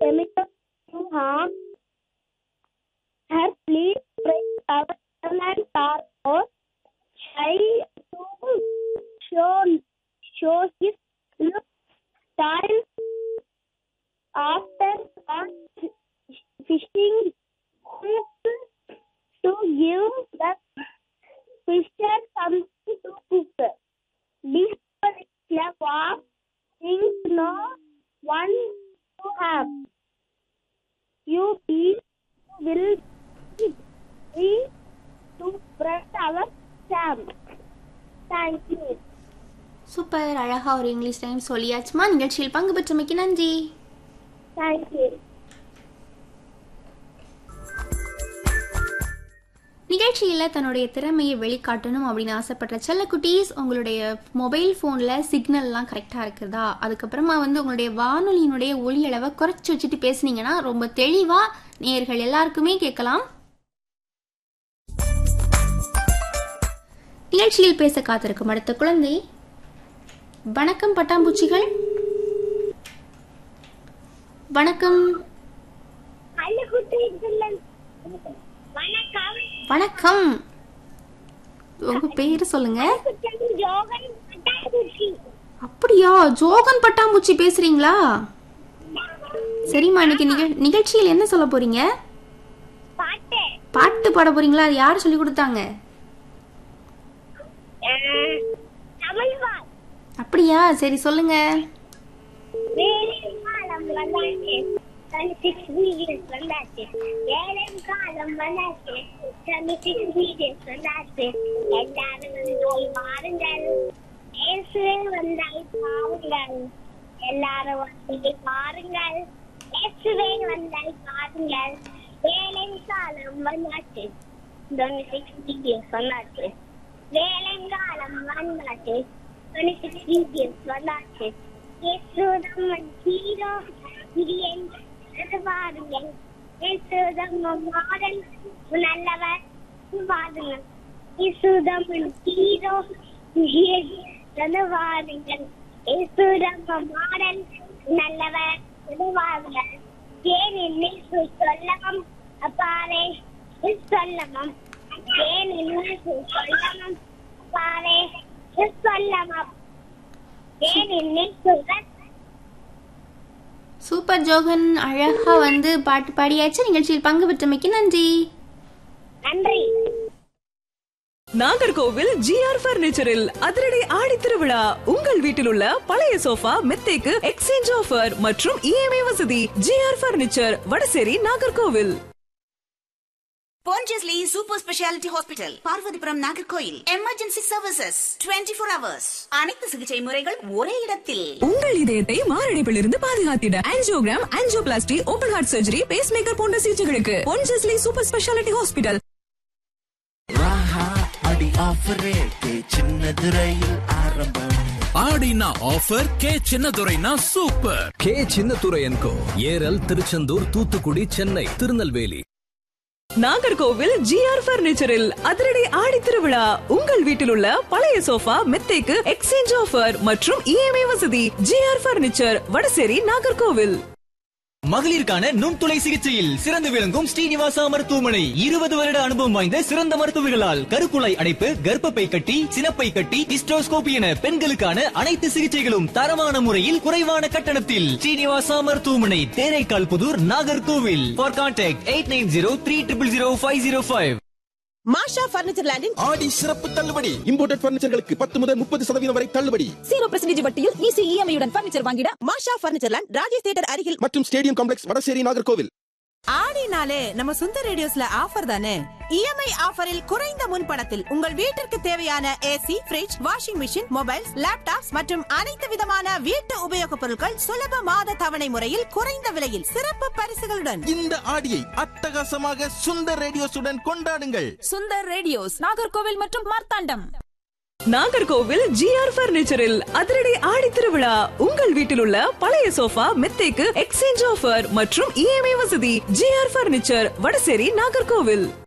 chemicals to harm her. Please spray our and tar or try to show, show his look style after one fishing hook to give the fisher something to cook. This is a warm thing no one to have. You be, will be to spread our charm. Thank you. Super அழகா ஒரு English time சொல்லியாச்சுமா நிகழ்ச்சியில் பங்கு பெற்றமைக்கு நன்றி Thank you. நிகழ்ச்சியில் தன்னுடைய திறமையை வெளிக்காட்டணும் அப்படின்னு ஆசைப்படுற செல்லக்குட்டீஸ் உங்களுடைய மொபைல் ஃபோனில் சிக்னல்லாம் கரெக்டாக இருக்குதா அதுக்கப்புறமா வந்து உங்களுடைய வானொலியினுடைய ஒலி அளவை குறைச்சி வச்சுட்டு பேசுனீங்கன்னா ரொம்ப தெளிவாக நேர்கள் எல்லாருக்குமே கேட்கலாம் நிகழ்ச்சியில் பேச காத்திருக்கும் அடுத்த குழந்தை வணக்கம் பட்டாம்பூச்சிகள் வணக்கம் வணக்கம் வணக்கம் உங்க பேரு சொல்லுங்க ஜோகன் பட்டாம்பூச்சி அப்படியா ஜோகன் பட்டாம்பூச்சி பேசுறீங்களா சரிம்மா இன்னைக்கு நிகழ் நிகழ்ச்சியில் என்ன சொல்ல போறீங்க பாட்டு பாட்டு பாட போறீங்களா அது யார் சொல்லி கொடுத்தாங்க தமிழ்வாள் அப்படியா சரி சொல்லுங்க வேலை காலம் வந்தாச்சு டுவெண்ட்டி சிக்ஸ் வீடியோஸ் வந்தாச்சு வேலை காலம் வந்தாச்சு டுவெண்ட்டி சிக்ஸ் வீடியோஸ் வந்தாச்சு எல்லாரும் வந்தால் பாருங்கள் இயேசுவே வந்தால் பாருங்கள் எல்லாரும் வந்து பாருங்கள் இயேசுவே வந்தால் பாருங்கள் வேலை காலம் வந்தாச்சு டுவெண்ட்டி சிக்ஸ் வீடியோஸ் வந்தாச்சு வேலைங்காலம் வந்தாச்சு டுவெண்ட்டி சிக்ஸ் வீடியோஸ் வந்தாச்சு யேசுதம்மன் ஹீரோ இடியன் பாருங்கள் யேசுதம்மன் மாடல் நல்லவர் பாருங்கள் யேசுதம்மன் ஹீரோ இடியன் பாருங்கள் யேசுதம்மன் மாடல் நல்லவர் பாருங்கள் ஏன் என்னை சொல்லவும் அப்பாவே சொல்லவும் ஏன் என்னை சொல்லவும் அப்பாவே சொல்லவும் ஏன் என்னை சொல்ல சூப்பர் ஜோகன் அழகா வந்து பாட்டு பாடியாச்சு நிகழ்ச்சியில் பங்கு பெற்றமைக்கு நன்றி நன்றி நாகர்கோவில் ஜிஆர் பர்னிச்சரில் அதிரடி ஆடி திருவிழா உங்கள் வீட்டில் உள்ள பழைய சோஃபா மெத்தைக்கு எக்ஸ்சேஞ்ச் ஆஃபர் மற்றும் இஎம்ஐ வசதி GR furniture Vadasery Nagercoil Pondicherry Super Speciality Hospital, Parvathipuram Nagercoil emergency services 24 four hours அனைத்து சிகிச்சை முறைகள் ஒரே இடத்தில் உங்கள் இதயத்தை மாரடைப்பில் இருந்து பாதுகாத்திட angiogram angioplasty open heart surgery pacemaker போன்ற சிகிச்சைகளுக்கு பொன்ஜஸ்லி சூப்பர் ஸ்பெஷாலிட்டி ஹாஸ்பிட்டல் ராஹா அடி ஆஃபர் ரேட்டு சின்னதுரையில் ஆரம்பம் ஆடினா ஆஃபர் கே சின்னதுரைனா super K Chinnadurai and co Eral Tiruchendur Thoothukudi Chennai Tirunelveli Nagercoil GR பர்னிச்சரில் அதிரடி ஆடி திருவிழா உங்கள் வீட்டில் உள்ள பழைய சோஃபா மெத்தைக்கு எக்ஸ்சேஞ்ச் ஆஃபர் மற்றும் இஎம்ஐ வசதி ஜிஆர் பர்னிச்சர் வடசேரி நாகர்கோவில் மகளிருக்கான நுண்துளை சிகிச்சையில் சிறந்து விளங்கும் ஸ்ரீனிவாசா மருத்துவமனை இருபது வருட அனுபவம் வாய்ந்த சிறந்த மருத்துவர்களால் கருக்குழாய் அடைப்பு கர்ப்பப்பை கட்டி சினப்பை கட்டி டிஸ்ட்ரோஸ்கோபி என பெண்களுக்கான அனைத்து சிகிச்சைகளும் தரமான முறையில் குறைவான கட்டணத்தில் ஸ்ரீனிவாசா மருத்துவமனை Theraikal Pudur Nagercoil for contact eight nine zero three triple zero five zero five Masha furniture லேண்டின் ஆடி சிறப்பு தள்ளுபடி இம்போர்டட் பர்னிச்சர்களுக்கு பத்து முதல் முப்பது சதவீதம் வரை தள்ளுபடி ஜீரோ பர்சன்டேஜ் வட்டியில் ஈஸி இஎம்ஐயுடன் பர்னிச்சர் வாங்கிட Masha furniture land Rajesh theatre அருகில் மற்றும் ஸ்டேடியம் காம்ப்ளெக்ஸ் வடசேரி நாகர்கோவில் ஆடினாலே நம்ம சுந்தர் ரேடியோஸ்ல ஆஃபர் தானே இஎம்ஐ ஆஃபரில் குறைந்த முன்பணத்தில் உங்கள் வீட்டிற்கு தேவையான AC fridge washing machine mobiles laptops மற்றும் அனைத்து விதமான வீட்டு உபயோகப் பொருட்கள் சுலப மாத தவணை முறையில் குறைந்த விலையில் சிறப்பு பரிசுகளுடன் இந்த ஆடியை அட்டகாசமாக சுந்தர் ரேடியோஸுடன் கொண்டாடுங்கள் சுந்தர் ரேடியோஸ் நாகர்கோவில் மற்றும் மார்த்தாண்டம் நாகர்கோவில் ஜிஆர் பர்னிச்சரில் அதிரடி ஆடி திருவிழா உங்கள் வீட்டில் உள்ள பழைய சோஃபா மெத்தைக்கு எக்ஸ்சேஞ்ச் ஆஃபர் மற்றும் இஎம்ஐ வசதி ஜிஆர் பர்னிச்சர் வடசேரி நாகர்கோவில்